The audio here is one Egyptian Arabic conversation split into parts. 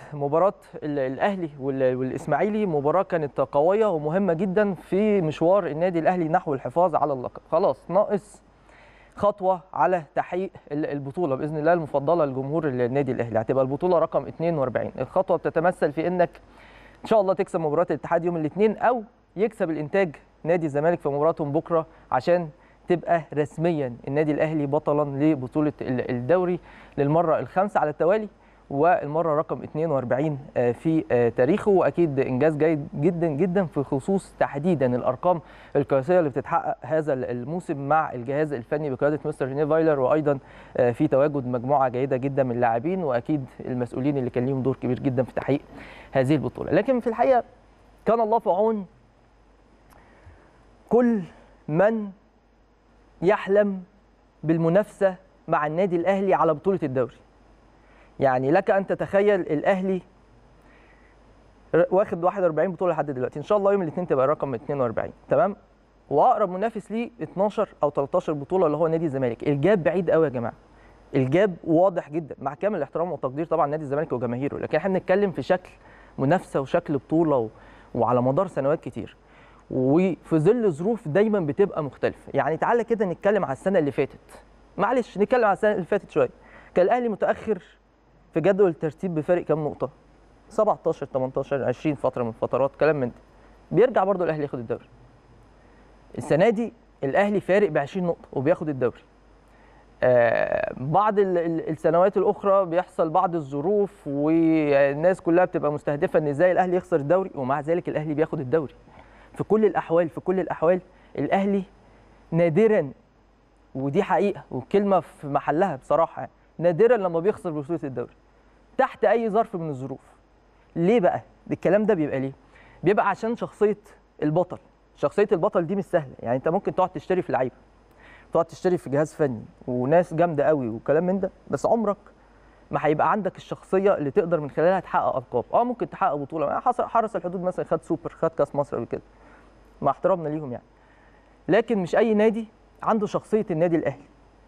مباراه ال- الاهلي وال- والاسماعيلي مباراه كانت قويه ومهمه جدا في مشوار النادي الاهلي نحو الحفاظ على اللقب خلاص ناقص خطوه على تحقيق ال- البطوله باذن الله المفضله لجمهور النادي الاهلي هتبقى البطوله رقم 42 الخطوه بتتمثل في انك ان شاء الله تكسب مباراه الاتحاد يوم الاثنين او يكسب الانتاج نادي الزمالك في مباراتهم بكره عشان تبقى رسميا النادي الاهلي بطلا لبطوله ال- الدوري للمره الخامسه على التوالي والمره رقم 42 آه، في آه، تاريخه واكيد انجاز جيد جدا جدا في خصوص تحديدا الارقام القياسيه اللي بتتحقق هذا الموسم مع الجهاز الفني بقياده مستر ريني فايلر وايضا آه، في تواجد مجموعه جيده جدا من اللاعبين واكيد المسؤولين اللي كان ليهم دور كبير جدا في تحقيق هذه البطوله لكن في الحقيقه كان الله في عون كل من يحلم بالمنافسه مع النادي الاهلي على بطوله الدوري يعني لك ان تتخيل الاهلي ر- واخد 41 بطوله لحد دلوقتي ان شاء الله يوم الاثنين تبقى الرقم 42 تمام واقرب منافس ليه 12 او 13 بطوله اللي هو نادي الزمالك الجاب بعيد قوي يا جماعه الجاب واضح جدا مع كامل الاحترام والتقدير طبعا نادي الزمالك وجماهيره لكن احنا بنتكلم في شكل منافسه وشكل بطوله و... وعلى مدار سنوات كتير وفي ظل ظروف دايما بتبقى مختلفه يعني تعالى كده نتكلم على السنه اللي فاتت معلش نتكلم على السنه اللي فاتت شويه كان الاهلي متاخر في جدول الترتيب بفارق كام نقطه 17 18 20 فتره من الفترات كلام من ده بيرجع برضو الاهلي ياخد الدوري السنه دي الاهلي فارق ب 20 نقطه وبياخد الدوري آه، بعض ال- ال- السنوات الاخرى بيحصل بعض الظروف والناس كلها بتبقى مستهدفه ان ازاي الاهلي يخسر الدوري ومع ذلك الاهلي بياخد الدوري في كل الاحوال في كل الاحوال الاهلي نادرا ودي حقيقه والكلمه في محلها بصراحه يعني، نادرا لما بيخسر بطوله الدوري تحت اي ظرف من الظروف ليه بقى الكلام ده بيبقى ليه بيبقى عشان شخصيه البطل شخصيه البطل دي مش سهله يعني انت ممكن تقعد تشتري في لعيبه تقعد تشتري في جهاز فني وناس جامده قوي وكلام من ده بس عمرك ما هيبقى عندك الشخصيه اللي تقدر من خلالها تحقق القاب اه ممكن تحقق بطوله حصل حرس الحدود مثلا خد سوبر خد كاس مصر قبل كده مع احترامنا ليهم يعني لكن مش اي نادي عنده شخصيه النادي الاهلي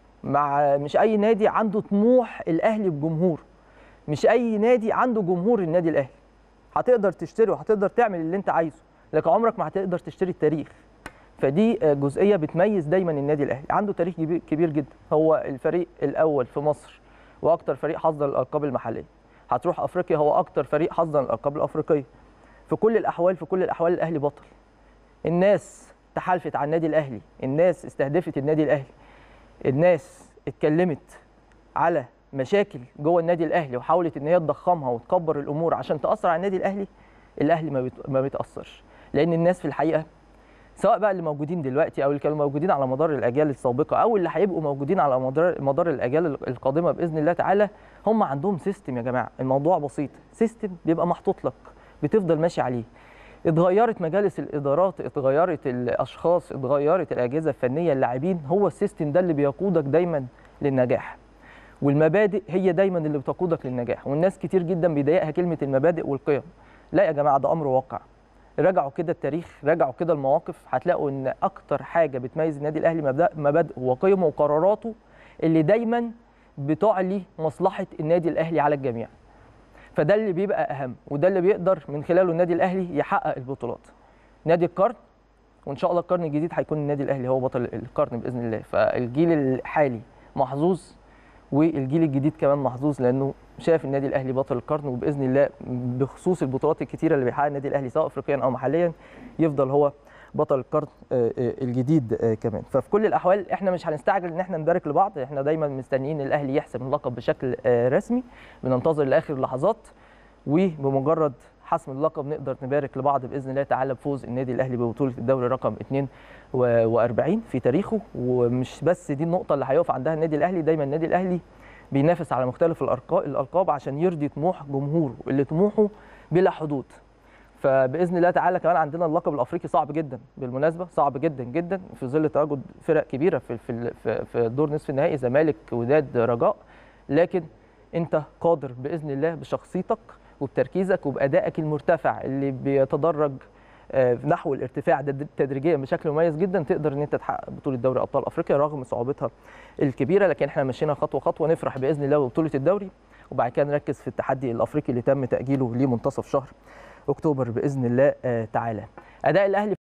مع مش اي نادي عنده طموح الاهلي بجمهور مش اي نادي عنده جمهور النادي الاهلي هتقدر تشتري وهتقدر تعمل اللي انت عايزه لكن عمرك ما هتقدر تشتري التاريخ فدي جزئيه بتميز دايما النادي الاهلي عنده تاريخ كبير- كبير جدا هو الفريق الاول في مصر واكتر فريق حظا للالقاب المحليه هتروح افريقيا هو اكتر فريق حظا للالقاب الافريقيه في كل الاحوال في كل الاحوال الاهلي بطل الناس تحالفت على النادي الاهلي الناس استهدفت النادي الاهلي الناس اتكلمت على مشاكل جوه النادي الاهلي وحاولت ان هي تضخمها وتكبر الامور عشان تاثر على النادي الاهلي الاهلي ما بيت- ما بيتاثرش لان الناس في الحقيقه سواء بقى اللي موجودين دلوقتي او اللي كانوا موجودين على مدار الاجيال السابقه او اللي هيبقوا موجودين على مدار مدار الاجيال القادمه باذن الله تعالى هم عندهم سيستم يا جماعه الموضوع بسيط سيستم بيبقى محطوط لك بتفضل ماشي عليه اتغيرت مجالس الادارات اتغيرت الاشخاص اتغيرت الاجهزه الفنيه اللاعبين هو السيستم ده اللي بيقودك دايما للنجاح والمبادئ هي دايما اللي بتقودك للنجاح والناس كتير جدا بيضايقها كلمه المبادئ والقيم لا يا جماعه ده امر واقع راجعوا كده التاريخ راجعوا كده المواقف هتلاقوا ان اكتر حاجه بتميز النادي الاهلي مبدأ- مبادئه وقيمه وقراراته اللي دايما بتعلي مصلحه النادي الاهلي على الجميع فده اللي بيبقى اهم وده اللي بيقدر من خلاله النادي الاهلي يحقق البطولات نادي القرن وان شاء الله القرن الجديد هيكون النادي الاهلي هو بطل القرن باذن الله فالجيل الحالي محظوظ والجيل الجديد كمان محظوظ لانه شاف النادي الاهلي بطل القرن وباذن الله بخصوص البطولات الكتيره اللي بيحققها النادي الاهلي سواء افريقيا او محليا يفضل هو بطل القرن آه، آه، الجديد آه، كمان ففي كل الاحوال احنا مش هنستعجل ان احنا نبارك لبعض احنا دايما مستنيين الاهلي يحسم اللقب بشكل آه، رسمي بننتظر لاخر اللحظات وبمجرد حسم اللقب نقدر نبارك لبعض باذن الله تعالى بفوز النادي الاهلي ببطوله الدوري رقم 42 في تاريخه ومش بس دي النقطه اللي هيقف عندها النادي الاهلي دايما النادي الاهلي بينافس على مختلف الأرقا- الالقاب عشان يرضي طموح جمهوره اللي طموحه بلا حدود فباذن الله تعالى كمان عندنا اللقب الافريقي صعب جدا بالمناسبه صعب جدا جدا في ظل تواجد فرق كبيره في في في- في دور نصف النهائي زمالك وداد رجاء لكن انت قادر باذن الله بشخصيتك وبتركيزك وبادائك المرتفع اللي بيتدرج آه، نحو الارتفاع ده تدريجيا بشكل مميز جدا تقدر ان انت تحقق بطوله دوري ابطال افريقيا رغم صعوبتها الكبيره لكن احنا مشينا خطوه خطوه نفرح باذن الله ببطوله الدوري وبعد كده نركز في التحدي الافريقي اللي تم تاجيله لمنتصف شهر اكتوبر باذن الله آه، تعالى اداء الاهلي